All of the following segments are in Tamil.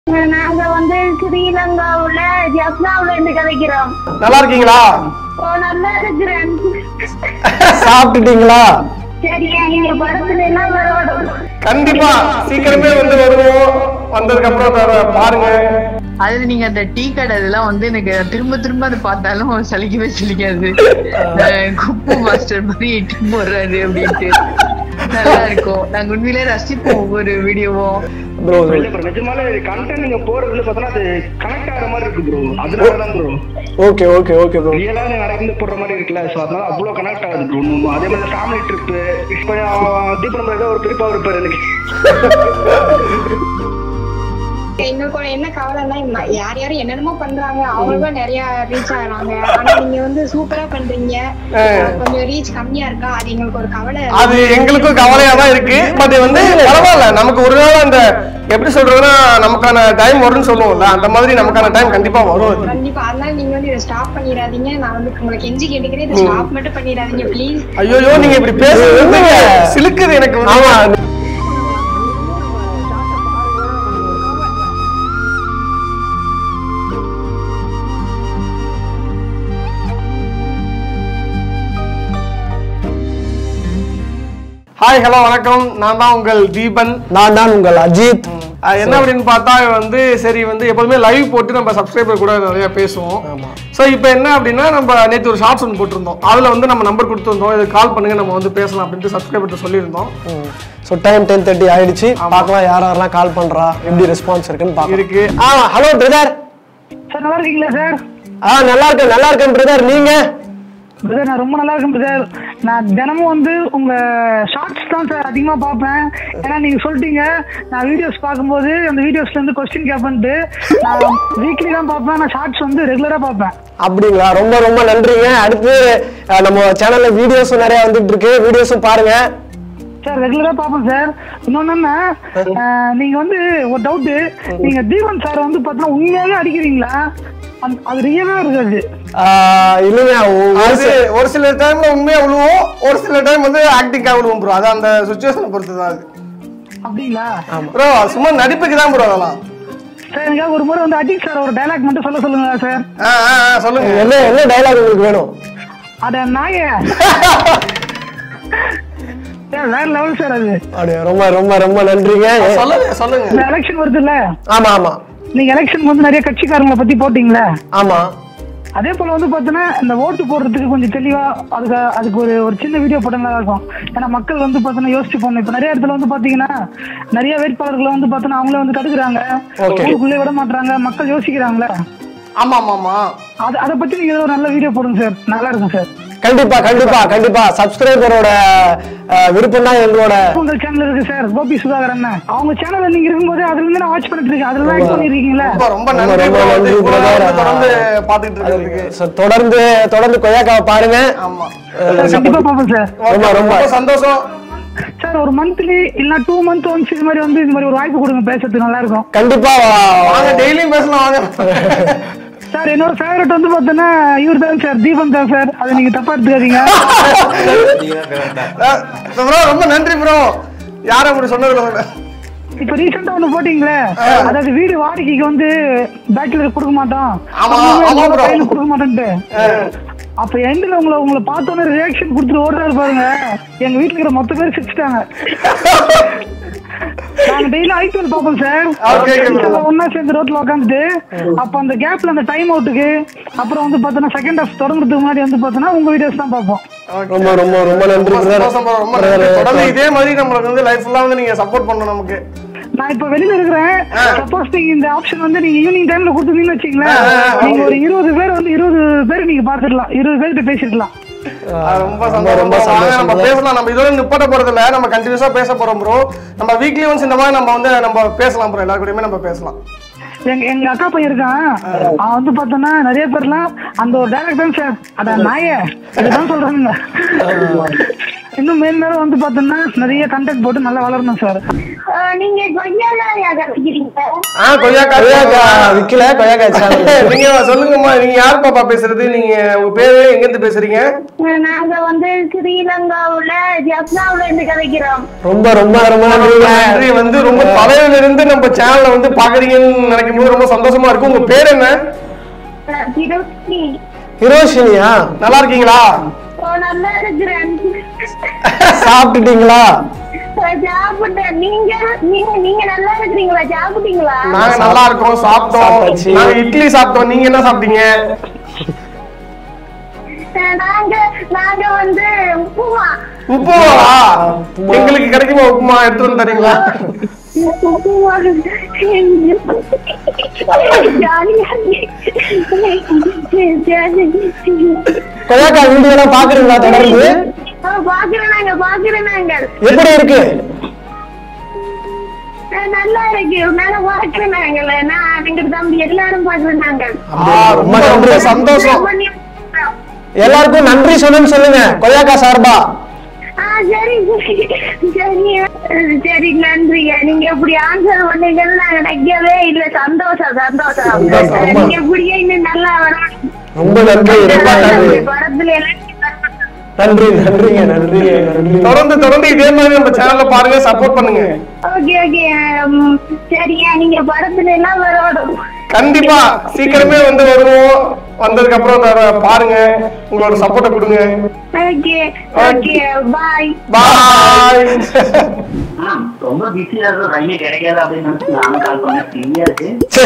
நாங்க வந்து ஸ்ரீலங்காவுல ஜப்னாவுல இருந்து கிடைக்கிறோம் நல்லா இருக்கீங்களா ஓ நல்லா இருக்கிறேன் சாப்பிட்டுட்டீங்களா சரியா எங்க படத்துல எல்லாம் வரோடும் கண்டிப்பா சீக்கிரமே வந்து வருவோம் வந்ததுக்கு அப்புறம் தர- பாருங்க அது நீங்க அந்த டீ கடை இதெல்லாம் வந்து எனக்கு திரும்ப திரும்ப அதை பார்த்தாலும் சலிக்கவே சலிக்காது அஹ் குப்பு மாஸ்டர் மாதிரி இட்டு போடுறாரு அப்படின்ட்டு நல்லா இருக்கும் நாங்க உண்மையிலே ரசிப்போம் ஒவ்வொரு வீடியோவும் ப்ரோ இல்ல ப்ரோ நிஜமாலே கண்டென்ட் நீங்க போறதுல பார்த்தோன்னா அது கனெக்ட் ஆகிற மாதிரி இருக்கு ப்ரோ அதனால தான் bro okay okay okay bro ரியலா நடந்து போடுற மாதிரி இருக்குல்ல ஸோ அதனால அவ்வளோ கனெக்ட் ஆகுது ப்ரோ அதே மாதிரி ஃபேமிலி ட்ரிப்பு இப்போ தீபம் ஏதோ ஒரு பெரியப்பா இருப்பாரு எனக்கு எங்களுக்கு ஒரு என்ன கவலைன்னா ம- யார் யாரும் என்னென்னமோ பண்றாங்க அவங்களுக்கும் நிறைய ரீச் ஆகுறாங்க ஆனா நீங்க வந்து சூப்பரா பண்றீங்க கொஞ்சம் ரீச் கம்மியா இருக்கா அது எங்களுக்கு ஒரு கவலை அது எங்களுக்கும் கவலையா தான் இருக்கு பட் வந்து பரவாயில்ல நமக்கு ஒரு நாள் அந்த எப்படி சொல்றதுன்னா நமக்கான டைம் வரும்னு சொல்லுவோம்ல அந்த மாதிரி நமக்கான டைம் கண்டிப்பா வரும் அது. கண்டிப்பா அதனால நீங்க வந்து இதை ஸ்டாப் பண்ணிடாதீங்க நான் வந்து உங்களுக்கு கெஞ்சி கேட்டுக்கிறேன் இதை ஸ்டாப் மட்டும் பண்ணிடாதீங்க ப்ளீஸ் ஐயோ நீங்க இப்படி பேசுறது சிலுக்குது எனக்கு வந்து. ஆமா ஹாய் ஹலோ வணக்கம் நான் தான் உங்கள் தீபன் நான் தான் உங்கள் அஜித் அஹ் என்ன அப்படின்னு பார்த்தா வந்து சரி வந்து எப்போதுமே லைவ் போட்டு நம்ம சப்ஸ்கிரைபர் கூட நிறைய பேசுவோம் ஸோ இப்போ என்ன அப்படின்னா நம்ம நேற்று ஒரு ஷார்ட்ஸ் ஒன்று போட்டிருந்தோம் அதில் வந்து நம்ம நம்பர் கொடுத்துருந்தோம் இது கால் பண்ணுங்க நம்ம வந்து பேசலாம் அப்படின்ட்டு சப்ஸ்கிரைபர் சொல்லியிருந்தோம் ஸோ டைம் டென் தேர்ட்டி ஆயிடுச்சு பார்க்கலாம் யார் யாரெல்லாம் கால் பண்றா எப்படி ரெஸ்பான்ஸ் இருக்குன்னு பார்க்கலாம் இருக்கு ஆ ஹலோ பிரதர் சார் நல்லா இருக்கீங்களா சார் ஆ நல்லா இருக்கேன் நல்லா இருக்கேன் பிரதர் நீங்க பிரதர் நான் ரொம்ப நல்லா இருக்கேன் பிரதர் நான் தினமும் வந்து உங்க ஷார்ட்ஸ் தான் சார் அதிகமா பார்ப்பேன் ஏன்னா நீங்க சொல்லிட்டீங்க நான் வீடியோஸ் பார்க்கும்போது அந்த வீடியோஸ்ல இருந்து கொஸ்டின் கேட்பேன்ட்டு நான் வீக்லி தான் பார்ப்பேன் நான் ஷார்ட்ஸ் வந்து ரெகுலரா பார்ப்பேன் அப்படிங்களா ரொம்ப ரொம்ப நன்றிங்க அடுத்து அஹ், நம்ம சேனல்ல வீடியோஸும் நிறைய வந்துட்டு இருக்கு வீடியோஸும் பாருங்க சார் ரெகுலரா பார்ப்பேன் சார் இன்னொன்னு என்ன அஹ், நீங்க வந்து ஒரு டவுட்டு நீங்க தீபன் சார் வந்து பார்த்தீங்கன்னா உண்மையாவே அடிக்கிறீங்களா அந்த- அது ரியலா இருக்காது ஆஹ், இல்லைங்க ஒரு அது சில- ஒரு சில டைம்ல உண்மையா விழுவோம் ஒரு சில டைம் வந்து ஆக்டிங்காக விழுவோம் ப்ரோ அது அந்த சுச்சுவேஷனை பொறுத்து தான் அது அப்படிங்களா ப்ரோ சும்மா நடிப்புக்கு தான் ப்ரோ அதெல்லாம் சார் எனக்காக ஒரு முறை வந்து அஜித் சார் ஒரு டைலாக் மட்டும் சொல்ல சொல்லுங்க சார் ஆ, ஆ, ஆ, சொல்லுங்க என்ன என்ன டைலாக் உங்களுக்கு வேணும் அட நாயே சார் வேற லெவல் சார் அது அப்படியா ரொம்ப ரொம்ப ரொம்ப நன்றிங்க சொல்லுங்க சொல்லுங்க இந்த எலெக்ஷன் வருது இல்ல ஆமா ஆமா நீங்க எலெக்ஷன் வந்து நிறைய கட்சிக்காரங்களை பத்தி போட்டீங்களே ஆமா அதே போல வந்து பாத்தீங்கன்னா இந்த ஓட்டு போடுறதுக்கு கொஞ்சம் தெளிவா அதுக்கு அதுக்கு ஒரு ஒரு சின்ன வீடியோ போட்டா இருக்கும் ஏன்னா மக்கள் வந்து பாத்தீங்கன்னா யோசிச்சு போகணும் இப்ப நிறைய இடத்துல வந்து பாத்தீங்கன்னா நிறைய வேட்பாளர்களை வந்து பாத்தீங்கன்னா அவங்களே வந்து தடுக்கிறாங்க Okay. ஊருக்குள்ளே விட மாட்டாங்க மக்கள் யோசிக்கிறாங்களே ஆமா ஆமா ஆமா அது அதை பத்தி நீங்க ஏதோ ஒரு நல்ல வீடியோ போடுங்க சார் நல்லா இருக்கும் சார் கண்டிப்பா கண்டிப்பா கண்டிப்பா சப்ஸ்கிரைபரோட விருப்பம் தான் எங்களோட உங்க சேனல் இருக்கு சார் கோபி சுதாகர் அண்ணன் அவங்க சேனல்ல நீங்க இருக்கும்போது அதுல இருந்து நான் வாட்ச் பண்ணிட்டு இருக்கேன் அதுல தான் பண்ணிருக்கீங்களா ரொம்ப ரொம்ப ரொம்ப நன்றி ரொம்ப bro. வந்து நன்றி இவ்வளவு brother. நேரம் தொடர்ந்து பாத்துட்டு இருக்கிறதுக்கு So, தொடர்ந்து தொடர்ந்து கொய்யாக்காவை பாருங்க ஆமா கண்டிப்பா பாப்பேன் சார் ரொம்ப, ரொம்ப ரொம்ப. ரொம்ப சந்தோஷம் சார் ஒரு மந்த்லி இல்ல டூ மந்த் ஒன்ஸ் இது மாதிரி வந்து இது மாதிரி ஒரு வாய்ப்பு கொடுங்க பேசுறதுக்கு நல்லா இருக்கும் கண்டிப்பா வாங்க டெய்லியும் பேசலாம் வாங்க சார் என்னோட ஃபேவரட் வந்து பாத்தீங்கன்னா இவர் தான் சார் தீபன் தான் சார் அதை நீங்க தப்பா எடுத்துக்காதீங்க ப்ரோ ரொம்ப நன்றி ப்ரோ யாரும் அப்படி சொன்னதுல சொல்ல இப்ப ரீசெண்டா ஒண்ணு போட்டீங்களே அதாவது வீடு வாடகைக்கு வந்து பேச்சுலர் கொடுக்க மாட்டோம் ஆமா, சொந்தமே ஆமா இல்லாத bro. பையனுக்கு கொடுக்க மாட்டேன்ட்டு அப்ப எண்ட்ல உங்களை உங்களை பார்த்தோன்னே ரியாக்ஷன் கொடுத்துட்டு ஓடுறாரு பாருங்க எங்க வீட்டுல இருக்கிற மொத்த பேர் சிரிச்சிட்டாங்க நாங்க டெய்லி ஐபிஎல் பார்ப்போம் சார் Okay, okay, bro. எல்லாம் ஒண்ணா சேர்ந்து ரோட்ல உட்காந்துட்டு அப்ப அந்த கேப்ல அந்த டைம் அவுட்டுக்கு அப்புறம் வந்து பாத்தோன்னா செகண்ட் ஹாஃப் தொடங்குறதுக்கு முன்னாடி வந்து பாத்தோன்னா உங்க வீடியோஸ் தான் பார்ப்போம் ரொம்ப ரொம்ப ரொம்ப நன்றி ரொம்ப brother. சந்தோஷம் bro. ரொம்ப நன்றி தொடர்ந்து இதே மாதிரி நம்மளுக்கு வந்து லைஃப் ஃபுல்லா வந்து நீங்க சப்போர்ட் பண்ணணும் நமக்கு நான் இப்ப வெளியில இருக்கிறேன் சப்போஸ் நீங்க இந்த ஆப்ஷன் வந்து நீங்க ஈவினிங் டைம்ல கொடுத்துருந்தீங்கன்னு வச்சுங்களேன் நீங்க ஒரு இருபது பேர் வந்து இருபது பேர் நீங்க பாத்துக்கலாம் இருபது பேர்கிட்ட பேசிருக்கலாம் அது ரொம்ப ரொம்ப, சந்தோஷம் ரொம்ப bro. வாங்க, சந்தோஷம் நம்ம brother. பேசலாம் நம்ம இதோட நிப்பாட்ட போறது இல்ல நம்ம கண்டினியூஸா பேச போறோம் ப்ரோ நம்ம வீக்லி ஒன்ஸ் இந்த மாதிரி நம்ம வந்து நம்ம பேசலாம் ப்ரோ எல்லாரு கூடயுமே நம்ம பேசலாம் எங்க எங்க அக்கா பையன் இருக்கான் அவன் வந்து பார்த்தோன்னா நிறைய பேர்லாம் அந்த ஒரு டைரக்ட் தான் சார் அதான் நாயே இதுதான் சொல்றாங்க இன்னும் மேன்மேலும் வந்து பார்த்தோம்னா நிறைய கண்டென்ட் போட்டு நல்லா வளரணும் சார் அஹ், நீங்க கொய்யாக்காயா கதைக்கிறீங்க ஆ கொய்யாக்கா கொய்யாக்கா விக்கல கொய்யாக்கா சேனல் நீங்க சொல்லுங்கம்மா நீங்க யார் பாப்பா பேசுறது நீங்க உங்க பேரு எங்க இருந்து பேசுறீங்க அஹ், நாங்க வந்து ஸ்ரீலங்காவுல ஜப்னாவுல இருந்து கதைக்கிறோம் ரொம்ப ரொம்ப ரொம்ப நன்றிங்க நன்றி வந்து ரொம்ப தலையில இருந்து நம்ம சேனல்ல வந்து பாக்குறீங்கன்னு நினைக்கும் போது ரொம்ப சந்தோஷமா இருக்கு உங்க பேர் என்ன அஹ், திருச்சி ஹிரோஷினியா நல்லா இருக்கீங்களா ஓ, நல்லா இருக்கிறேன் சாப்பிட்டுட்டீங்களா அஹ், சாப்பிட்டேன் நீங்க நீங்க நீங்க நல்லா இருக்கிறீங்களா சாப்பிட்டீங்களா நாங்க நல்லா இருக்கோம் சாப்பிட்டோம் சாப்பிட்டாச்சு. நாங்க இட்லி சாப்பிட்டோம் நீங்க என்ன சாப்பிட்டீங்க அஹ், நாங்க நாங்க வந்து உப்புமா உப்புமாவா எங்களுக்கு கிடைக்குமா உப்புமா எடுத்து வந்து தரீங்களா உப்புமா ஜாலியா கொய்யாக்கா வீடியோ எல்லாம் பாக்குறீங்களா தொடர்ந்து பாக்குறேன் நாங்க பாக்குறேன் நாங்க எப்படி இருக்கு அஹ், நல்லா இருக்கு நாங்க பாக்குறேன் நாங்கள் நான் எங்க தம்பி எல்லாரும் பாக்குறேன் நாங்கள் ஆ, ரொம்ப ரொம்ப சந்தோஷம் பண்ணி எல்லாருக்கும் நன்றி சொல்லுன்னு சொல்லுங்க கொய்யாக்கா சார்பா ஆ சரி சரி சரி சரி நன்றிங்க நீங்க இப்படி ஆன்சர் பண்ணீங்கன்னு நாங்க நினைக்கவே இல்ல சந்தோஷம் சந்தோஷம் சந்தோஷம். நீங்க இப்படியே இன்னும் நல்லா வரணும் ரொம்ப நன்றி ரொம்ப நன்றி படத்துல எல்லாம் நன்றி நன்றிங்க நன்றிங்க நன்றி தொடர்ந்து தொடர்ந்து இதே மாதிரி நம்ம சேனல்ல பாருங்க சப்போர்ட் பண்ணுங்க ஓகே ஓகே சரியா நீங்க படத்துல எல்லாம் வரணும் கண்டிப்பா சீக்கிரமே வந்து வருவோம் வந்ததுக்கு அப்புறம் அத பாருங்க உங்களோட சப்போர்ட்டை கொடுங்க ஓகே ஓகே பாய் பாய் ரொம்ப பிஸியா இருக்கும் லைனே கிடைக்காது அப்படின்னு நினைச்சு நானும் கால் பண்ணேன் ஃப்ரீயா இருக்கு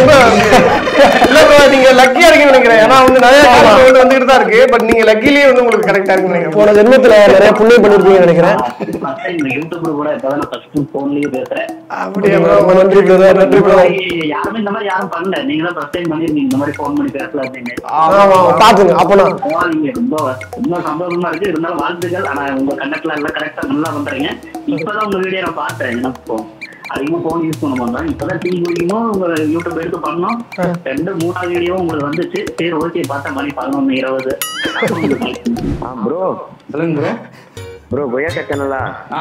இல்ல bro, நீங்க லக்கியா இருக்கீங்கன்னு நினைக்கிறேன் ஏன்னா வந்து நிறைய கால் வந்து வந்துகிட்டு தான் இருக்கு பட் நீங்க லக்கிலேயே வந்து உங்களுக்கு கரெக்டா இருக்குன்னு நினைக்கிறேன் போன ஜென்மத்துல நிறைய புண்ணியம் பண்ணிருப்பீங்கன்னு நினைக்கிறேன் ஃபர்ஸ்ட் டைம் யூடியூப்ல கூட இப்பதான் நான் ஃபர்ஸ்ட் போன்லயே பேசுறேன் அப்படியா bro? ரொம்ப நன்றி பிரதர் நன்றி இந்த பிரதர் மாதிரி யாருமே இந்த மாதிரி யாரும் பண்ணல நீங்க தான் ஃபர்ஸ்ட் டைம் பண்ணிருந்தீங்க இந்த மாதிரி போன் பண்ணி பேசலாம் அப்படின்னு ஆமா பாத்துங்க அப்பனா போவாதீங்க ரொம்ப ரொம்ப சந்தோஷமா இருக்கு இருந்தாலும் வாழ்த்துக்கள் ஆனா உங்க கண்டக்ட்ல எல்லாம் கரெக்டா நல்லா பண்றீங்க இப்பதான் உங்க வீடியோ நான் பார்த்தேன் எனக்கு அதிகமா போன் யூஸ் பண்ண மாட்டேன் இப்பதான் டீ குடிக்கணும் உங்க யூடியூப் எடுத்து பண்ணோம் ரெண்டு மூணாவது வீடியோ உங்களுக்கு வந்துச்சு சரி ஓகே பார்த்தா மணி பதினொன்னு இருபது ப்ரோ சொல்லுங்க ப்ரோ ப்ரோ கொய்யாக்கா சேனலா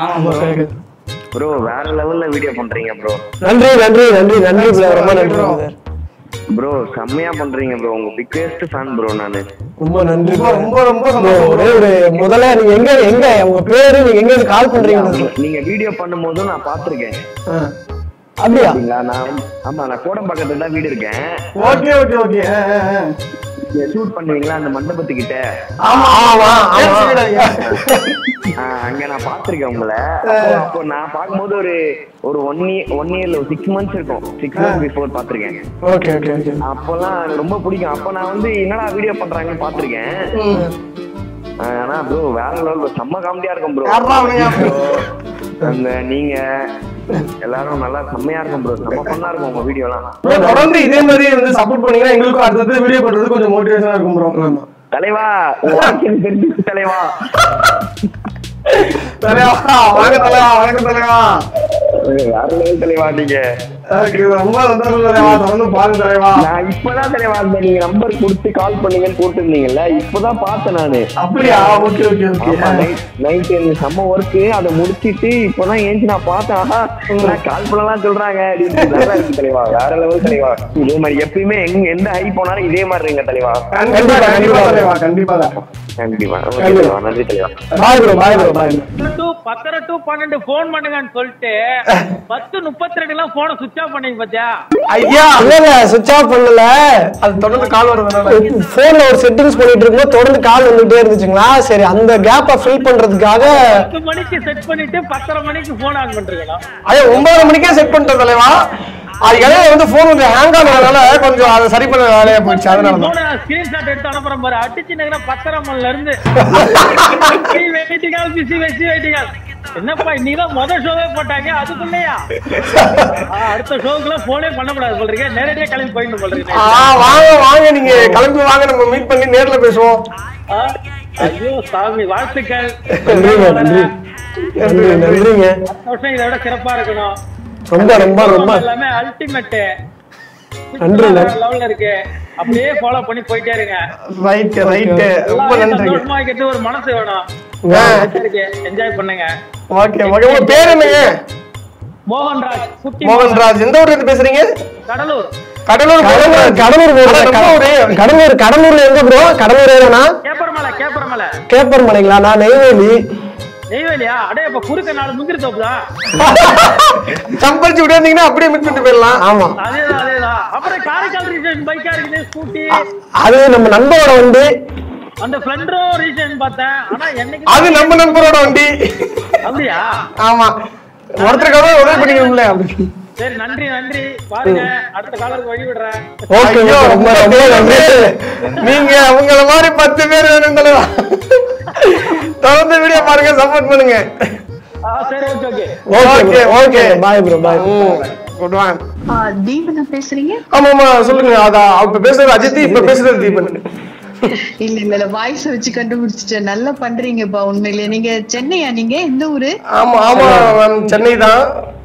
ப்ரோ வேற லெவல்ல வீடியோ பண்றீங்க ப்ரோ நன்றி நன்றி நன்றி நன்றி பிரதர் ரொம்ப நன்றி பிரதர் ப்ரோ செம்மையா பண்றீங்க ப்ரோ உங்க பிக்கெஸ்ட் ஃபேன் ப்ரோ நானு ரொம்ப நன்றி ரொம்ப ரொம்ப ரொம்ப bro. சந்தோஷம் ஒரே ஒரு முதல்ல நீங்க எங்க எங்க உங்க பேரு நீங்க எங்க இருந்து கால் பண்றீங்க நீங்க வீடியோ பண்ணும்போதும் நான் பாத்திருக்கேன் அப்படியா அப்படிங்களா நான் ஆமா நான் கோடம்பாக்கத்துல தான் வீடு இருக்கேன் ஓகே ஓகே ஓகே ஷூட் பண்ணுவீங்களா அந்த மண்டபத்துக்கிட்ட ஆமா ஆமா ஆமா ஆ, அங்க நான் பாத்திருக்கேன் உங்களை அப்போ- அப்போ நான் பார்க்கும்போது ஒரு ஒரு ஒன் இயர் ஒன் இயர்ல ஒரு சிக்ஸ் மந்த்ஸ் இருக்கும் சிக்ஸ் மந்த்ஸ் பிஃபோர் பாத்திருக்கேன் ஓகே ஓகே ஓகே அப்போல்லாம் எனக்கு ரொம்ப பிடிக்கும் அப்போ நான் வந்து என்னடா வீடியோ பண்றாங்கன்னு பாத்திருக்கேன் ஆனா ப்ரோ வேற லெவல் செம்ம காமெடியா இருக்கும் ப்ரோ யார்ரா அவனுங்க? அந்த நீங்க எல்லாரும் நல்லா செம்மையா இருக்கும் ப்ரோ செம்ம ஃபன்னா இருக்கும் உங்க வீடியோலாம் Bro, தொடர்ந்து இதே மாதிரி வந்து சப்போர்ட் பண்ணீங்கன்னா எங்களுக்கும் அடுத்தது வீடியோ பண்றது கொஞ்சம் மோட்டிவேஷனா இருக்கும் ப்ரோ தலைவா உன் வாழ்க்கையில் தெரிஞ்சிச்சு தலைவா தலைவா வாங்க தலைவா வணக்கம் தலைவா வேற லெவல் தலைவா நீங்க எனக்கு ரொம்ப சந்தோஷம் தலைவா தொடர்ந்து பாருங்க தலைவா நான் இப்பதான் தலைவா அந்த நீங்க நம்பர் கொடுத்து கால் பண்ணுங்கன்னு போட்டுருந்தீங்கல்ல இப்பதான் பார்த்தேன் நானு அப்படியா ஓகே ஓகே ஓகே ஆமா நைட் எனக்கு செம்ம ஒர்க் அதை முடிச்சிட்டு இப்பதான் ஏஞ்சி நான் பார்த்தேன் ஆஹா நான் கால் பண்ணலாம் சொல்றாங்க அப்படின்னு நல்லா இருக்கு தலைவா வேற லெவல் தலைவா இதே மாதிரி எப்பயுமே எங்க எந்த ஹை போனாலும் இதே மாதிரி இருங்க தலைவா கண்டிப்பா கண்டிப்பா தலைவா கண்டிப்பா தான் கண்டிப்பா ஓகே தலைவா நன்றி தலைவா bye bro bye bro bye டூ பத்தரை டு பன்னெண்டு போன் பண்ணுங்கன்னு சொல்லிட்டு பத்து முப்பத்தி ரெண்டு எல்லாம் போனை சுவிச் ஆஃப் பண்ணீங்க பாத்தியா ஐயா இல்ல சுவிட்ச் ஆஃப் பண்ணல அது தொடர்ந்து கால் வருதுனால போன்ல ஒரு செட்டிங்ஸ் பண்ணிட்டு இருக்கும்போது தொடர்ந்து கால் வந்துட்டே இருந்துச்சுங்களா சரி அந்த கேப்பை ஃபில் பண்றதுக்காக பத்து மணிக்கு செட் பண்ணிட்டு பத்தரை மணிக்கு போன் ஆன் பண்றீங்களா ஐயா ஒன்பது மணிக்கே செட் பண்ணிட்டோம் தலைவா அது இடையில வந்து போன் கொஞ்சம் ஹேங் ஆனதுனால கொஞ்சம் அதை சரி பண்ண வேலையா போயிடுச்சு அதனால தான் போன ஸ்கிரீன்ஷாட் எடுத்து அனுப்புறேன் பாரு அடிச்சு நகர பத்தரை மணில இருந்து வெயிட்டிங்கால் பிசி வச்சு வெயிட்டிங்கால் என்னப்பா இன்னைக்கு முத ஷோவே போட்டாங்க அதுக்குள்ளேயா ஆ, அடுத்த ஷோக்குலாம் போனே பண்ணக்கூடாது சொல்றீங்க நேரடியா கிளம்பி போயிட்டு சொல்றீங்க ஆ வாங்க வாங்க நீங்க கிளம்பி வாங்க நம்ம மீட் பண்ணி நேர்ல பேசுவோம் ஆ, ஐயோ சாமி வாழ்த்துக்கள் நன்றிங்க நன்றி நன்றி நன்றிங்க அடுத்த வருஷம் இதை விட சிறப்பா இருக்கணும் ரொம்ப ரொம்ப ரொம்ப எல்லாமே அல்டிமேட் நன்றி, நன்றி. லெவல்ல இருக்கு அப்படியே ஃபாலோ பண்ணி போயிட்டே இருங்க ரைட் ரைட் ரொம்ப எல்லாரையும் நன்றி சந்தோஷமா வைக்கிறது ஒரு மனசு வேணும் என்ஜாய் பண்ணுங்க ஓகே ஓகே உங்க பேர் என்னங்க மோகன்ராஜ் குட்டி மோகன்ராஜ் எந்த ஊர்ல இருந்து பேசுறீங்க கடலூர் கடலூர் கடலூர் கடலூர் போடுற அட, நம்ம ஊரு. கடலூர் கடலூர்ல எங்க ப்ரோ கடலூர் ஏரியானா கேப்பரமலை கேப்பரமலை கேப்பர் மலைங்களா நான் நெய்வேலி நெய்வேலியா அடே இப்ப குறுக்க நாலு முந்திரி தோப்பு தான் சம்பளிச்சு விடாதீங்கன்னா அப்படியே மிட் பண்ணிட்டு போயிடலாம் ஆமா அதேதான் அதேதான் அப்புறம் காரைக்கால் ரீசன் பைக்கா இருக்குது ஸ்கூட்டி அது நம்ம நண்பரோட வண்டி அந்த ஸ்பிளண்டரும் ரீசன் பார்த்தேன் ஆனா என்னைக்கு அது நம்ம நண்பரோட வண்டி அப்படியா ஆமா ஒருத்தருக்காக உதவி பண்ணிக்கணும்ல அப்படி சரி நன்றி நன்றி பாருங்க அடுத்த காலருக்கு வழி விடுறேன் ஓகே ஐயோ, ரொம்ப ரொம்ப நன்றி நீங்க உங்கள மாதிரி பத்து பேர் வேணும் தலைவா தொடர்ந்து வீடியோ பாருங்க சப்போர்ட் பண்ணுங்க ஆ சரி okay okay okay okay bye bro bye good one ஆ, தீபனா பேசுறீங்க ஆமா ஆமா சொல்லுங்க அதான் இப்ப பேசுறது அஜித் இப்ப பேசுறது தீபன் இல்ல இல்ல இல்ல வாய்ஸ் வச்சு கண்டுபிடிச்சிட்டேன் நல்லா பண்றீங்கப்பா உண்மையிலேயே நீங்க சென்னையா நீங்க எந்த ஊரு ஆமா ஆமா மேம் சென்னை தான்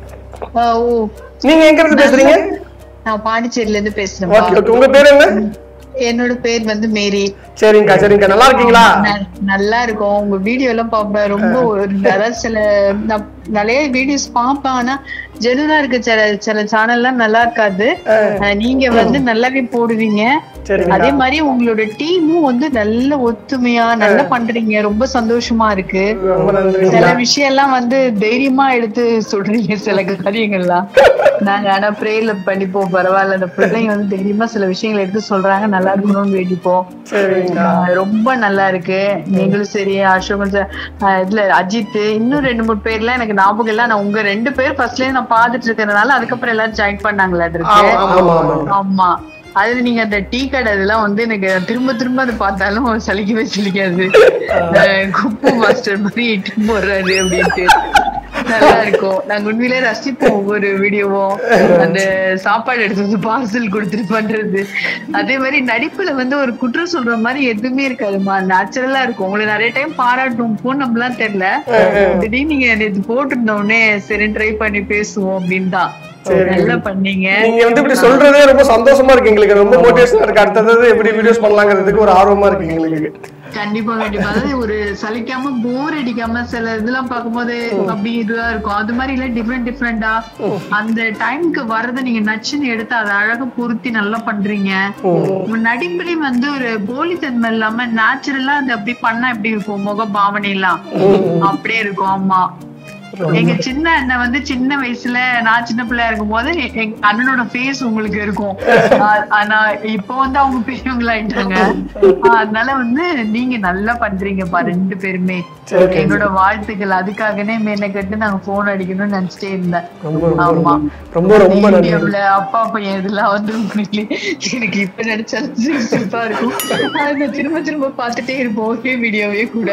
ஆ, ஓ நீங்க எங்க இருந்து பேசுறீங்க நான் பாண்டிச்சேரில இருந்து ஓகே பேசுறேன்ப்பா ஓகே உங்க பேர் என்ன என்னோட பேர் வந்து மேரி சரிங்கக்கா சரிங்கக்கா நல்லா இருக்கீங்களா ந- நல்லா இருக்கும் உங்க வீடியோ எல்லாம் பாப்பேன் ரொம்ப ஒரு அதாவது சில நான் நிறைய வீடியோஸ் பாப்பேன் ஆனா ஜெனுவனா இருக்க சில சில சேனல்லாம் நல்லா இருக்காது அஹ் நீங்க வந்து நல்லாவே போடுவீங்க சரிங்கக்கா. அதே மாதிரி உங்களோட டீமும் வந்து நல்ல ஒத்துமையா நல்லா பண்றீங்க ரொம்ப சந்தோஷமா இருக்கு ரொம்ப நன்றி சில விஷயம் எல்லாம் வந்து தைரியமா எடுத்து சொல்றீங்க சில காரியங்கள்லாம் நாங்க ஆனா பிரேயர்ல பண்ணிப்போம் பரவாயில்ல அந்த பிள்ளைங்க வந்து தைரியமா சில விஷயங்களை எடுத்து சொல்றாங்க நல்லா இருக்கணும்னு வேண்டிப்போம் சரிங்கக்கா ஆஹ் ரொம்ப நல்லா இருக்கு நீங்களும் சரி அசோகன் சார் ஆஹ் இதுல அஜித் இன்னும் ரெண்டு மூணு பேர்லாம் எனக்கு ஞாபகம் இல்ல நான் உங்க ரெண்டு பேர் ஃபர்ஸ்ட்லயே நான் பாத்துட்டு இருக்கறதுனால அதுக்கப்புறம் எல்லாரும் ஜாயின் பண்ணாங்களா அது ஆமா இருக்கு ஆமா ஆமா ஆமா அதுல நீங்க அந்த டீ கடை இதெல்லாம் வந்து எனக்கு திரும்ப திரும்ப அதை பார்த்தாலும் சலிக்கவே சலிக்காது அஹ் குப்பு மாஸ்டர் மாதிரி இட்டு போடுறாரு அப்படின்ட்டு நல்லா இருக்கும் நாங்க உண்மையிலே ரசிப்போம் ஒவ்வொரு வீடியோவும் அந்த சாப்பாடு எடுத்து வந்து பார்சல் கொடுத்துட்டு பண்றது அதே மாதிரி நடிப்புல வந்து ஒரு குற்றம் சொல்ற மாதிரி எதுவுமே இருக்காதுமா நேச்சுரலா இருக்கும் உங்களை நிறைய டைம் பாராட்டும் போன் நம்மலாம் தெரியல திடீர்னு நீங்க நேத்து போட்டிருந்த உடனே சரி ட்ரை பண்ணி பேசுவோம் அப்படின்னு தான் நல்லா பண்ணீங்க நீங்க வந்து இப்படி சொல்றதே ரொம்ப சந்தோஷமா இருக்கு எங்களுக்கு ரொம்ப மோட்டிவேஷனா இருக்கு அடுத்தது எப்படி வீடியோஸ் பண்ணலாங்கிறதுக்கு ஒரு ஆர்வமா இருக்கு எங்களுக்கு கண்டிப்பா கண்டிப்பா அதாவது ஒரு சலிக்காம போர் அடிக்காம சில இதெல்லாம் பார்க்கும்போது அப்படி இதுவா இருக்கும் அது மாதிரி இல்ல டிஃப்ரெண்ட் டிஃப்ரெண்டா அந்த டைம்க்கு வர்றதை நீங்க நச்சுன்னு எடுத்து அதை அழகா பொருத்தி நல்லா பண்றீங்க உங்க நடிப்புலயும் வந்து ஒரு போலித்தன்மை இல்லாம நேச்சுரலா அது அப்படி பண்ணா எப்படி இருக்கும் முக பாவனை எல்லாம் அப்படியே இருக்கும் ஆமா எங்க சின்ன அண்ணன் வந்து சின்ன வயசுல நான் சின்ன பிள்ளையா இருக்கும் போது எ- எங்க அண்ணனோட ஃபேஸ் உங்களுக்கு இருக்கும் ஆ- ஆனா இப்போ வந்து அவங்க பெரியவங்களாயிட்டாங்க ஆ, அதனால வந்து நீங்க நல்லா பண்றீங்கப்பா ரெண்டு பேருமே என்னோட வாழ்த்துக்கள் அதுக்காகனே மேல கட்டு நாங்க போன் அடிக்கணும்னு நினைச்சிட்டே இருந்தேன் ஆமா ரொம்ப ரொம்ப நன்றி இந்தியாவுல அப்பா பையன் இதெல்லாம் வந்து உண்மையிலே எனக்கு இப்ப நினைச்சாலும் சிரிப்பா இருக்கும் அதை திரும்ப திரும்ப பார்த்துட்டே இருப்போம் ஒரே வீடியோவே கூட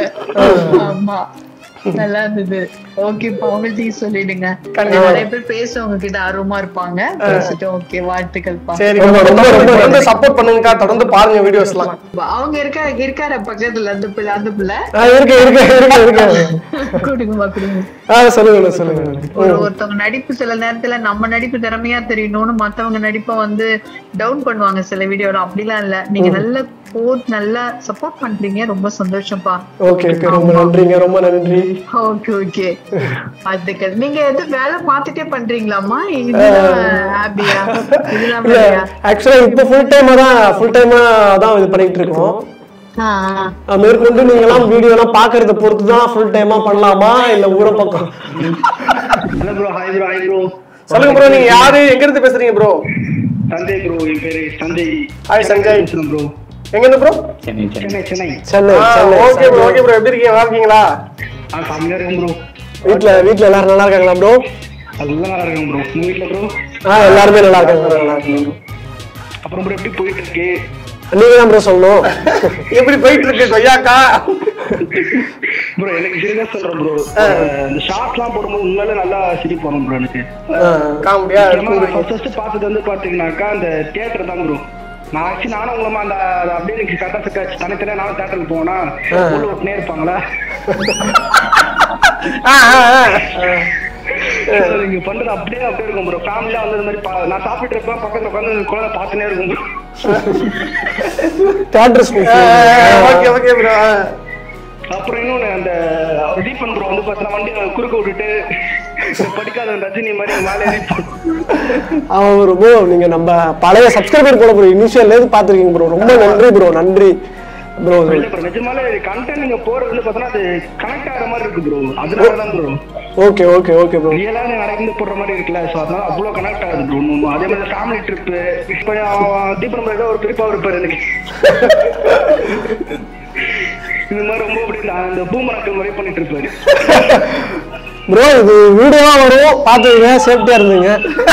ஆமா நல்லா இருந்தது ஓகேப்பா உங்கள்கிட்டயும் சொல்லிடுங்க நிறைய பேர் பேசுறவங்க கிட்ட ஆர்வமா இருப்பாங்க பேசிட்டு ஓகே வாழ்த்துக்கள்ப்பா சரி ரொம்ப ரொம்ப ரொம்ப தொடர்ந்து சப்போர்ட் பண்ணுங்கக்கா தொடர்ந்து பாருங்க வீடியோஸ்லாம் அவங்க இருக்கா இருக்கார பக்கத்துல அந்த பிள்ளை அந்த பிள்ளை ஆ, இருக்கு இருக்கு இருக்கு இருக்கு கொடுங்கம்மா கொடுங்க ஆ சொல்லுங்க சொல்லுங்க ஒரு ஒருத்தவங்க நடிப்பு சில நேரத்துல நம்ம நடிப்பு திறமையா தெரியணும்னு மத்தவங்க நடிப்பை வந்து டவுன் பண்ணுவாங்க சில வீடியோல அப்படிலாம் இல்ல நீங்க நல்ல போட் நல்லா சப்போர்ட் பண்றீங்க ரொம்ப சந்தோஷம்ப்பா ஓகே ஓகே ரொம்ப நன்றிங்க ரொம்ப நன்றி ஓகே ஓகே அதுக்கு நீங்க எது வேலை பார்த்துட்டே பண்றீங்களாமா இதுதான் ஹாப்பியா இதுதான் இல்ல வேலையா ஆக்சுவலா இப்போ ஃபுல் டைமா தான் ஃபுல் டைமா தான் இது பண்ணிட்டு இருக்கோம் ஆ, ஆ. அஹ் மேற்கொண்டு நீங்களாம் வீடியோ எல்லாம் பாக்குறத பொறுத்து தான் ஃபுல் டைமா பண்ணலாமா இல்ல ஊர பக்கம் hello bro hi bro hi bro சொல்லுங்க ப்ரோ நீங்க யாரு எங்க இருந்து பேசுறீங்க ப்ரோ சஞ்சய் ப்ரோ என் பேரு சஞ்சய் ஹாய் சஞ்சய் பேசுறேன் ப்ரோ எங்க இருந்து bro Chennai Chennai Chennai okay Chennai bro okay bro எப்படி இருக்கீங்க நல்லா இருக்கீங்களா ஆ ஃபேமிலியா இருக்கும் ப்ரோ வீட்ல வீட்ல எல்லாரும் நல்லா இருக்காங்களா ப்ரோ எல்லாம் நல்லா இருக்கும் ப்ரோ உங்க வீட்ல ப்ரோ ஆ எல்லாருமே நல்லா இருக்காங்க நல்லா இருக்காங்க அப்புறம் ப்ரோ எப்படி போயிட்டு இருக்கு நீங்க தான் ப்ரோ சொல்லணும் எப்படி போயிட்டு இருக்கு கொய்யாக்கா ப்ரோ எனக்கு சீரியஸா சொல்றேன் ப்ரோ இந்த ஷார்ட்ஸ்லாம் போடும்போது உண்மையில நல்லா சிரிப்பு வரும் ப்ரோ எனக்கு காமெடியா ஃபர்ஸ்ட் ஃபர்ஸ்ட் பார்த்தது வந்து பாத்தீங்கன்னாக்கா அந்த தியேட்டர் தான் ப்ரோ நான் ஆக்சுவலி நானும் உங்களமா அந்த அது அப்படியே எனக்கு கரெக்டாக செட் தனித்தனியாக நானும் தேட்டருக்கு போனா உள்ள ஒட்டினே இருப்பாங்களா நீங்க பண்றது அப்படியே அப்படியே இருக்கும் ப்ரோ ஃபேமிலியா வந்து இந்த மாதிரி பா- நான் சாப்பிட்டு இருப்பேன் பக்கத்துல உட்காந்து குழந்தை பார்த்துனே இருக்கும் bro. Theatre school okay okay bro அப்புறம் இன்னொன்னு அந்த அவர் தீபன் ப்ரோ வந்து பார்த்தா வண்டியை குறுக்க விட்டுட்டு படிக்காத ரஜினி மாதிரி மேலே ஏறி அவன் ப்ரோ நீங்க நம்ம பழைய சப்ஸ்கிரைபர் போல ப்ரோ இனிஷியல்ல இருந்து பாத்துருக்கீங்க ப்ரோ ரொம்ப நன்றி ப்ரோ நன்றி ப்ரோ இல்ல ப்ரோ நிஜமாலே கண்டென்ட் நீங்க போறது வந்து பார்த்தோன்னா அது கனெக்ட் ஆகிற மாதிரி இருக்கு ப்ரோ அதனால தான் bro okay okay okay bro ரியலாக நடந்து போடுற மாதிரி இருக்குல்ல ஸோ அதனால அவ்வளோ கனெக்ட் ஆகுது ப்ரோ அதே மாதிரி ஃபேமிலி ட்ரிப்பு இப்போ தீபம் ஏதோ ஒரு பெரியப்பா இருப்பார் எனக்கு இந்த மாதிரி ரொம்ப அப்படி அந்த பூமராக்கள் மாதிரி பண்ணிட்டு இருப்பாரு ப்ரோ இது வீடியோவா வரும் பாத்துக்கங்க சேஃப்டியா இருந்துங்க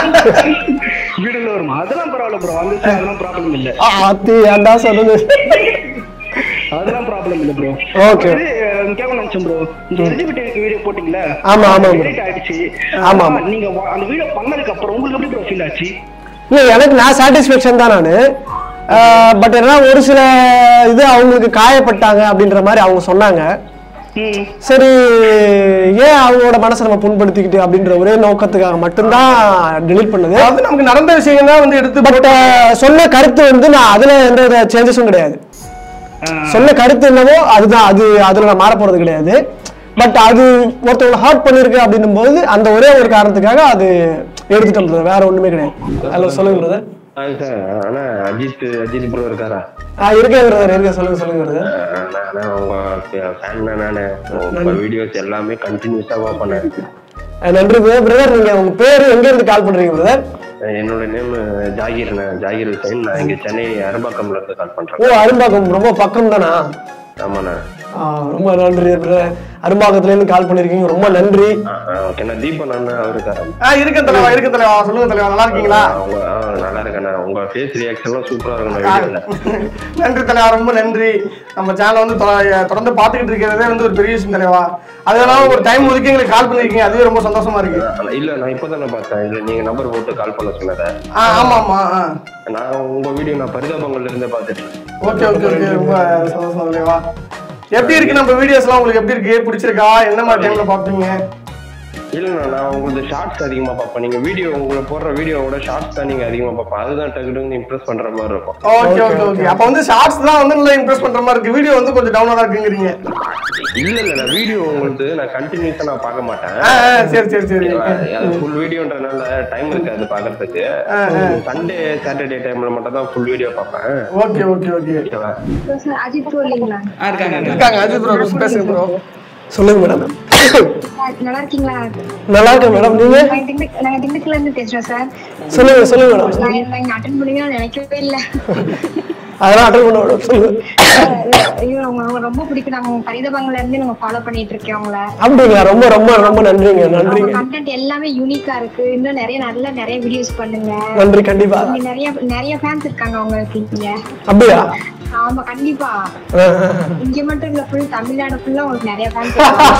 வீடுல வருமா அதெல்லாம் பரவாயில்ல ப்ரோ அந்த அதெல்லாம் ப்ராப்ளம் இல்ல அத்தி ஏன்டா சொல்லுது அதெல்லாம் ப்ராப்ளம் இல்ல ப்ரோ Okay. கேட்க நினைச்சேன் ப்ரோ இந்த எலிஜிபிலிட்டி வீடியோ போட்டீங்களா ஆமா, ஆமா bro. delete ஆயிடுச்சு ஆமா, ஆமா ஆமா. நீங்க வா- அந்த வீடியோ பண்ணதுக்கு அப்புறம் உங்களுக்கு எப்படி ப்ரோ ஃபீல் ஆச்சு இல்ல எனக்கு நான் சாட்டிஸ்ஃபேக்ஷன் தான் நானு பட் என்ன ஒரு சில இது அவங்களுக்கு காயப்பட்டாங்க அப்படின்ற மாதிரி அவங்க சொன்னாங்க சரி ஏன் அவங்களோட மனசை நம்ம புண்படுத்திக்கிட்டு அப்படின்ற ஒரே நோக்கத்துக்காக மட்டும்தான் delete பண்ணது அதாவது நமக்கு நடந்த விஷயம் தான் வந்து எடுத்து பட் சொன்ன கருத்து வந்து நான் அதுல எந்த வித சேஞ்சஸும் கிடையாது சொன்ன கருத்து என்னவோ அதுதான் அது அதுல நான் மாற போறது கிடையாது பட் அது ஒருத்தவங்களை ஹார்ட் பண்ணிருக்கு அப்படின்னும் போது அந்த ஒரே ஒரு காரணத்துக்காக அது எடுத்துட்டோம் brother. வேற ஒண்ணுமே கிடையாது ஹலோ சொல்லுங்க பிரதர் ஆ சார் ஆனா அஜித் அஜித் ப்ரோ இருக்காரா இருக்கேன் பிரதர் இருக்க சொல்லுங்க சொல்லுங்க பிரதர் ஆ, நான் நான் உங்க ஃபேன் தான் நானு உங்க வீடியோஸ் எல்லாமே கண்டினியூஸாவா பண்ணேன் நன்றி பிரதர் பிரதர் நீங்க உங்க பேரு எங்க இருந்து கால் பண்றீங்க பிரதர் என்னோட நேம் ஜாகிர் ஜாகிர் ஹுசைன் நான் இங்க சென்னை அரும்பாக்கம்ல இருந்து கால் ஓ பண்றேன் அரும்பாக்கம் ரொம்ப பக்கம் தானா ஆமாண்ணா ஆ, ரொம்ப நன்றி பிரதர் அரும்பாக்கத்துல இருந்து கால் பண்ணிருக்கீங்க ரொம்ப நன்றி ஓகே நான் தீபன் அண்ணா அவருக்காரா ஆ இருக்க தலைவா இருக்க தலைவா சொல்லுங்க தலைவா நல்லா இருக்கீங்களா அவங்க ஆ, நல்லா இருக்கேண்ணா உங்க ஃபேஸ் ரியாக்ஷன்லாம் சூப்பரா இருக்கும் வீடியோல நன்றி தலைவா ரொம்ப நன்றி நம்ம சேனல் வந்து தொ- தொடர்ந்து பார்த்துக்கிட்டு இருக்கிறதே வந்து ஒரு பெரிய விஷயம் தலைவா அதெல்லாம் ஒரு டைம் ஒதுக்கி எங்களுக்கு கால் பண்ணிருக்கீங்க அதுவே ரொம்ப சந்தோஷமா இருக்கு இல்ல நான் இப்பதானே பார்த்தேன் இல்ல நீங்க நம்பர் போட்டு கால் பண்ண சொன்னதை ஆ ஆமா ஆமா ஆ நான் உங்க வீடியோ நான் பரிதாபங்கள்ல இருந்தே பார்த்துட்டு இருக்கேன். ஓகே ஓகே ஓகே ரொம்ப சந்தோஷம் தலைவா எப்படி இருக்கு நம்ம வீடியோஸ்லாம் உங்களுக்கு எப்படி இருக்கு பிடிச்சிருக்கா என்ன மாதிரி டைம்ல பாப்பீங்க இல்லண்ணா நான் உங்களுக்கு ஷார்ட்ஸ் அதிகமா பார்ப்பேன் நீங்க வீடியோ உங்களை போடுற வீடியோவோட ஷார்ட்ஸ் தான் நீங்க அதிகமா பார்ப்பேன் அதுதான் டக்கு டக்குன்னு இம்ப்ரெஸ் பண்ற மாதிரி இருக்கும் ஓகே ஓகே ஓகே அப்ப வந்து ஷார்ட்ஸ் தான் வந்து நல்லா இம்ப்ரெஸ் பண்ற மாதிரி இருக்கு வீடியோ வந்து கொஞ்சம் டவுனா தான் இருக்குங்கிறீங்க இல்ல இல்ல நான் வீடியோ உங்களுக்கு நான் கண்டினியூஸா நான் பார்க்க மாட்டேன் ஆ, ஆ, சரி சரி சரி அது ஃபுல் வீடியோன்றனால டைம் இருக்காது பாக்குறதுக்கு ஆ, ஆ. சண்டே சாட்டர்டே டைம்ல மட்டும் தான் ஃபுல் வீடியோ பார்ப்பேன் ஓகே ஓகே ஓகே ஓகேவா சார் அஜித் ப்ரோ இல்லைங்களா இருக்காங்க அஜித் ப்ரோ பேசுங்க ப்ரோ சொல்லுங்க மேடம் நல்லா இருக்கீங்களா நல்லா இருக்கேன் மேடம் நீங்க நாங்க திண்டுக்- நாங்க திண்டுக்கல்ல இருந்து பேசுறோம் சார் சொல்லுங்க சொல்லுங்க மேடம் நான் நாங்க அட்டன் பண்ணுவீங்கன்னு நினைக்கவே இல்ல அதெல்லாம் அட்டன் பண்ண மேடம் சொல்லுங்க ஐயோ உங்க உங்க ரொம்ப பிடிக்கும் நாங்க உங்க கடிதபங்கள்ல இருந்து நாங்க ஃபாலோ பண்ணிட்டு இருக்கோம் உங்களை அப்படிங்களா ரொம்ப ரொம்ப ரொம்ப நன்றிங்க நன்றிங்க கண்டென்ட் எல்லாமே யூனிக்கா இருக்கு இன்னும் நிறைய நல்ல நிறைய வீடியோஸ் பண்ணுங்க நன்றி கண்டிப்பா இங்க நிறைய நிறைய ஃபேன்ஸ் இருக்காங்க உங்களுக்கு இங்க அப்படியா ஆமா கண்டிப்பா ஆ, ஆ, ஆ. இங்க மட்டும் இல்ல ஃபுல் தமிழ்நாடு ஃபுல்லா உங்களுக்கு நிறைய ஃபேன்ஸ்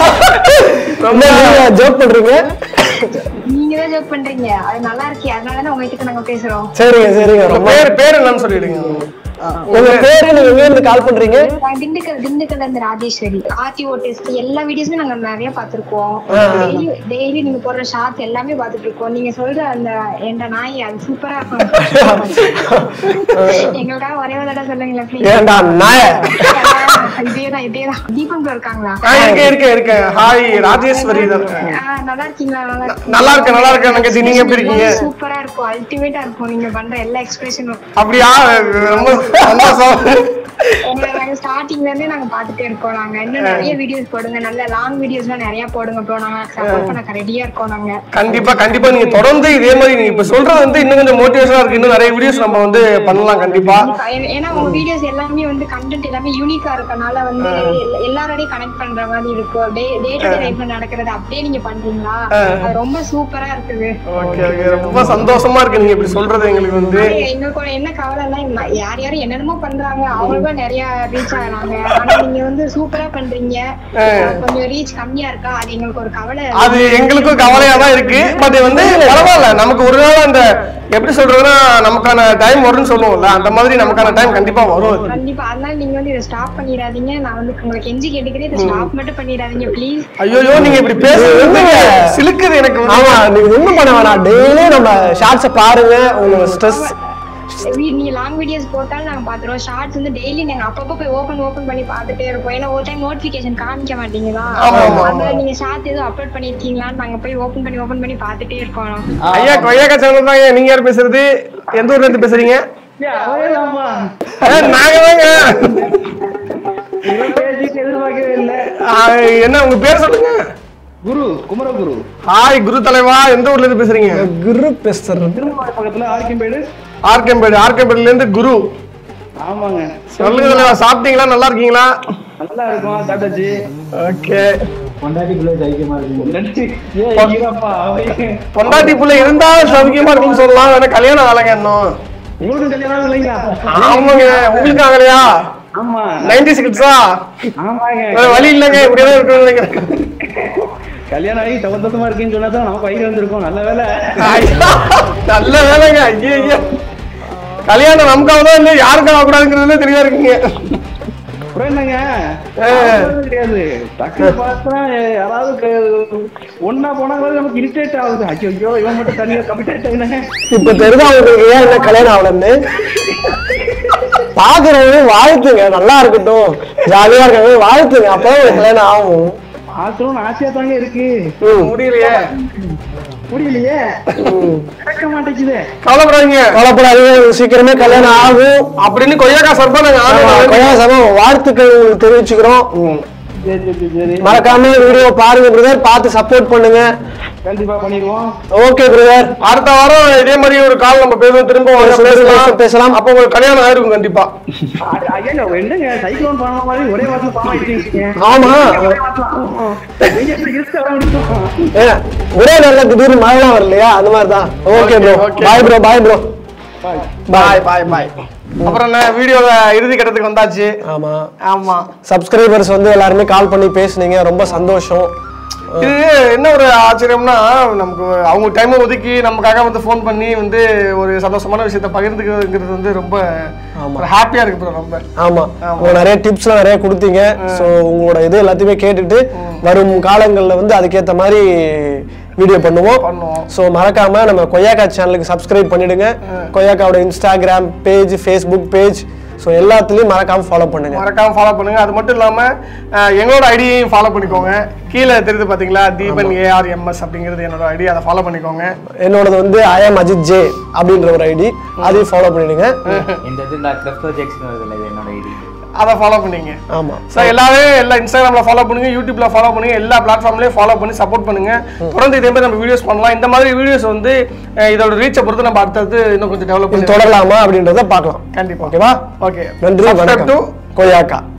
ரொம்ப நீங்க ஜோக் பண்றீங்க நீங்க தான் ஜோக் பண்றீங்க அது நல்லா இருக்கு அதனால தான் உங்ககிட்ட நாங்க பேசுறோம் சரிங்க சரிங்க உங்க ரொம்ப பேர் பேர் என்னன்னு சொல்லிடுங்க உங்க பேரு நீங்க எங்க இருந்து கால் பண்றீங்க நான் திண்டுக்கல் திண்டுக்கல்ல இருந்து ராஜேஸ்வரி ஆர்டிஓ டெஸ்ட் எல்லா வீடியோஸுமே நாங்க நிறைய பாத்திருக்கோம் ஆ. டெய்லி டெய்லி நீங்க போடுற ஷார்ட்ஸ் எல்லாமே பாத்துட்டு இருக்கோம் நீங்க சொல்ற அந்த என்ற நாய் அது சூப்பரா இருக்கும் எங்களுக்காக ஒரே ஒரு தடவை சொல்லுங்களேன் please. ஏன்டா நாய இதேதான் இதேதான் தீபம் bro இருக்காங்களா ஆ இருக்கேன் இருக்கேன் இருக்கேன் ஹாய் ராஜேஸ்வரி தான் ஆ, நல்லா இருக்கீங்களா நல்லா நல்லா இருக்கேன் நல்லா இருக்கேன் நங்கச்சி நீங்க எப்படி இருக்கீங்க சூப்பரா இருக்கும் அல்டிமேட்டா இருக்கும் நீங்க பண்ற எல்லா எக்ஸ்பிரஷனும் அப்படியா ரொம்ப சந்தோஷம் உங்களை நாங்க ஸ்டார்டிங்ல இருந்தே நாங்க பாத்துட்டே இருக்கோம் நாங்க இன்னும் நிறைய வீடியோஸ் போடுங்க நல்ல லாங் வீடியோஸ்லாம் நிறைய போடுங்க ப்ரோ நாங்க சப்போர்ட் பண்ண ரெடியா இருக்கோம் நாங்க கண்டிப்பா கண்டிப்பா நீங்க தொடர்ந்து இதே மாதிரி நீங்க இப்ப சொல்றது வந்து இன்னும் கொஞ்சம் மோட்டிவேஷனா இருக்கு இன்னும் நிறைய வீடியோஸ் நம்ம வந்து பண்ணலாம் கண்டிப்பா கண்டிப்பா. ஏ- ஏன்னா உங்க வீடியோஸ் எல்லாமே வந்து கண்டென்ட் எல்லாமே யூனிக்கா இருக்கனால வந்து எல்லா- எல்லாரோடையும் கனெக்ட் பண்ற மாதிரி இருக்கும் டே டே டு டே லைஃப்ல நடக்கிறது அப்படியே நீங்க பண்றீங்களா அது ரொம்ப சூப்பரா இருக்குது ஓகே ஓகே ரொம்ப சந்தோஷமா இருக்கு நீங்க இப்படி சொல்றது எங்களுக்கு வந்து ஆனா எங்களுக்கு ஒரு என்ன கவலைன்னா இந்த யார் யாரும் என்னென்னமோ பண்றாங்க அவங்களுக்கும் நிறைய ரீச் ஆகுறாங்க ஆனா நீங்க வந்து சூப்பரா பண்றீங்க கொஞ்சம் ரீச் கம்மியா இருக்கா அது எங்களுக்கு ஒரு கவலை அது எங்களுக்கும் கவலையா தான் இருக்கு பட் வந்து பரவாயில்ல நமக்கு ஒரு நாள் அந்த எப்படி சொல்றதுன்னா நமக்கான டைம் வரும்னு சொல்லுவோம்ல அந்த மாதிரி நமக்கான டைம் கண்டிப்பா வரும் அது. கண்டிப்பா அதனால நீங்க வந்து இதை ஸ்டாப் பண்ணிடாதீங்க நான் வந்து உங்களுக்கு கெஞ்சி கேட்டுக்கிறேன் இதை ஸ்டாப் மட்டும் பண்ணிடாதீங்க ப்ளீஸ் ஐயோ நீங்க இப்படி பேசுறது சிலுக்குது எனக்கு வந்து. ஆமா நீங்க ஒண்ணும் பண்ண வேணாம் டெய்லி நம்ம ஷார்ட்ஸ பாருங்க உங்க ஸ்ட்ரெஸ் வீ- நீங்க லாங் வீடியோஸ் போட்டாலும் நாங்க பாத்துருவோம் ஷார்ட்ஸ் வந்து டெய்லி நாங்க அப்பப்போ போய் ஓபன் ஓபன் பண்ணி பார்த்துட்டே இருப்போம் ஏன்னா ஒரு டைம் நோட்டிபிகேஷன் காமிக்க மாட்டீங்களா ஆமா, ஆமா, அதனால நீங்க ஷார்ட் எதுவும் அப்லோட் பண்ணிருக்கீங்களான்னு நாங்க போய் ஓபன் பண்ணி ஓபன் பண்ணி பார்த்துட்டே இருப்போம் ஐயா கொய்யாக்கா சேனல் தாங்க நீங்க யார் பேசுறது எந்த ஊர்ல இருந்து பேசுறீங்க அவரேதாம்மா. ஏ, நாங்க தாங்க இவன் பேசிட்டு எதிர்பார்க்கவே இல்ல ஆ, என்ன உங்க பேர் சொல்லுங்க குரு குமரகுரு ஹாய் குரு தலைவா எந்த ஊர்ல இருந்து பேசுறீங்க குரு பேசுறது திருமணம் பக்கத்துல ஆர்க்கிம்பேடு ஆர்கேம்பேடு ஆர்கேம்பேடுல இருந்து குரு ஆமாங்க சொல்லுங்க தலைவா சாப்பிட்டீங்களா நல்லா இருக்கீங்களா நல்லா இருக்கும் சாப்பிட்டாச்சு ஓகே பொண்டாட்டி பிள்ளை தைரியமா இருக்கு ஏ ஈரப்பா பொண்டாட்டி புள்ள இருந்தா சௌக்கியமா இருக்குன்னு சொல்லலாம் வேணா கல்யாணம் ஆகலைங்க இன்னும் உங்களுக்கு கல்யாணம் இல்லைங்களா ஆமாங்க உங்களுக்கு ஆகலையா ஆமா நைன்டி சிக்ஸா ஆமாங்க வேற வழி இல்லைங்க இப்படியே இருக்கணும்னு நினைக்கிறேன் கல்யாணம் ஆகி சமந்தமா இருக்குன்னு சொன்னா தான் நமக்கு வயிறு வந்திருக்கும் நல்ல வேலை ஐயா, நல்ல வேலைங்க ஐயா ஐயா கல்யாணம் நமக்காக இல்ல யாருக்கும் ஆகக்கூடாதுங்கிறதுல தெளிவா இருக்குங்க அப்புறம் என்னங்க ஆ. அது கிடையாது டக்குனு பார்த்தா யாராவது க- ஒண்ணா போனா கூட நமக்கு இரிட்டேட் ஆகுது ஐயோ இவன் மட்டும் தனியா கமிட்டேட் ஆயினாங்க இப்ப தெரியுதா உங்களுக்கு ஏன் என்ன கல்யாணம் ஆகலன்னு பாக்குறவங்க வாழ்த்துங்க நல்லா இருக்கட்டும் ஜாலியா இருக்காங்க வாழ்த்துங்க அப்பதான் உங்களுக்கு கல்யாணம் ஆகும் ஆசனம் ஆசையா தாங்க இருக்கு ம். முடியலையே முடியலையே நடக்க மாட்டேங்குது கவலைப்படாதீங்க கவலைப்படாதீங்க சீக்கிரமே கல்யாணம் ஆகும் அப்படின்னு கொய்யாக்கா சர்பா நாங்க ஆமா, ஆர்டர் கொய்யா சமம் வாழ்த்துக்கள் உங்களுக்கு தெரிவிச்சுக்கிறோம் சரி சரி சரி மறக்காம வீடியோ பாருங்க பிரதர் பார்த்து சப்போர்ட் பண்ணுங்க கண்டிப்பா பண்ணிடுவோம் ஓகே பிரதர் அடுத்த வாரம் இதே மாதிரி ஒரு கால் நம்ம பேசுவோம் திரும்ப வாங்க பேசலாம், பேசலாம் பேசலாம். அப்போ உங்களுக்கு கல்யாணம் ஆயிருக்கும் கண்டிப்பா அ- ஐயா என்னங்க சைக்ளோன் பண்ண மாதிரி ஒரே வாரத்துல பாமா இருக்கீங்க ஆமா ஏ, ஒரே நாள்ல திடீர்னு மழைலாம் வரலையா அந்த மாதிரி தான் okay bro okay. Bye bro bye bro bye bye bye அப்புறம் என்ன வீடியோல இறுதி கட்டத்துக்கு வந்தாச்சு ஆமா ஆமா சப்ஸ்கிரைபர்ஸ் வந்து எல்லாருமே கால் பண்ணி பேசுனீங்க ரொம்ப சந்தோஷம் இது என்ன ஒரு ஆச்சரியம்னா நமக்கு அவங்க டைம் ஒதுக்கி நமக்காக வந்து ஃபோன் பண்ணி வந்து ஒரு சந்தோஷமான விஷயத்த பகிர்ந்துக்கிறது வந்து ரொம்ப ஒரு ஹாப்பியா இருக்கு bro ரொம்ப ஆமா உங்களுக்கு நிறைய டிப்ஸ்லாம் நிறைய கொடுத்தீங்க ஸோ உங்களோட இது எல்லாத்தையுமே கேட்டுட்டு வரும் காலங்களில் வந்து அதுக்கேற்ற மாதிரி வீடியோ பண்ணுவோம் பண்ணுவோம். ஸோ மறக்காம நம்ம கொய்யாக்கா சேனலுக்கு சப்ஸ்கிரைப் பண்ணிடுங்க கொய்யாக்காவோட Instagram page Facebook page so எல்லாத்துலேயும் மறக்காம ஃபாலோ பண்ணுங்க மறக்காம ஃபாலோ பண்ணுங்க அது மட்டும் இல்லாம அஹ், எங்களோட ஐடியையும் ஃபாலோ பண்ணிக்கோங்க கீழே தெரியுது பாத்தீங்களா தீபன் ஏஆர்எம்எஸ் அப்படிங்கிறது என்னோட ஐடி அதை ஃபாலோ பண்ணிக்கோங்க என்னோடது வந்து ஐஎம் அஜித் ஜே அப்படின்ற ஒரு ஐடி அதையும் ஃபாலோ பண்ணிடுங்க இந்த இது நான் கிறிஸ்டோ ஜெக்சன் வருது இது என்னோட ஐடி அதை ஃபாலோ பண்ணீங்க ஆமா ஸோ எல்லாரும் எல்லா இன்ஸ்டாகிராம்ல ஃபாலோ பண்ணுங்க யூடியூப்ல ஃபாலோ பண்ணுங்க எல்லா பிளாட்ஃபார்ம்லயும் ஃபாலோ பண்ணி சப்போர்ட் பண்ணுங்க தொடர்ந்து இதே மாதிரி நம்ம வீடியோஸ் பண்ணலாம் இந்த மாதிரி வீடியோஸ் வந்து அஹ், இதோட ரீச்சை பொறுத்து நம்ம அடுத்தது இன்னும் கொஞ்சம் டெவலப் இது பண்ணி தொடரலாமா அப்படின்றத பார்க்கலாம் கண்டிப்பா ஓகேவா ஓகே நன்றி Subscribe வணக்கம் to கொய்யாக்கா